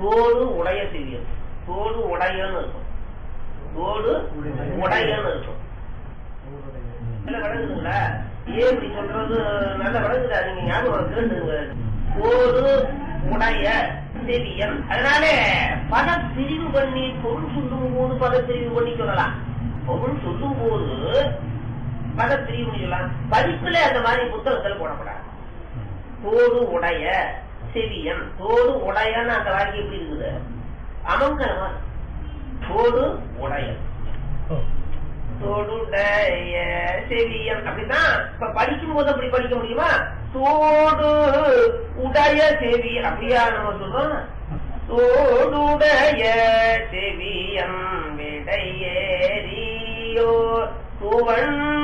தோடு உடைய செவியன் தோடு உடையன்னு இருக்கும் தோடு உடையன்னு இருக்கும் நல்ல விளங்குதுங்களா ஏன் இப்படி சொல்றது நல்ல விளங்குதா நீங்க ஞாபகம் கேட்டுங்க தோடு உடைய செவியன் அதனால பத பிரிவு பண்ணி பொருள் சொல்லும் போது பத பிரிவு பண்ணி சொல்லலாம் பொருள் சொல்லும் போது பத பிரிவு பண்ணி சொல்லலாம் பதிப்புல அந்த மாதிரி புத்தகத்துல போடக்கூடாது தோடு உடைய செவியன் தோடு உடையன்னு அந்த வாக்கியம் எப்படி இருக்குது அமங்கலமா தோடு உடையன் தோடுடைய செவியன் அப்படிதான் இப்ப படிக்கும் போது அப்படி படிக்க முடியுமா தோடு உடைய செவியன் அப்படியா நம்ம சொல்றோம் தோடுடைய செவியன் விடையேறியோ துவன்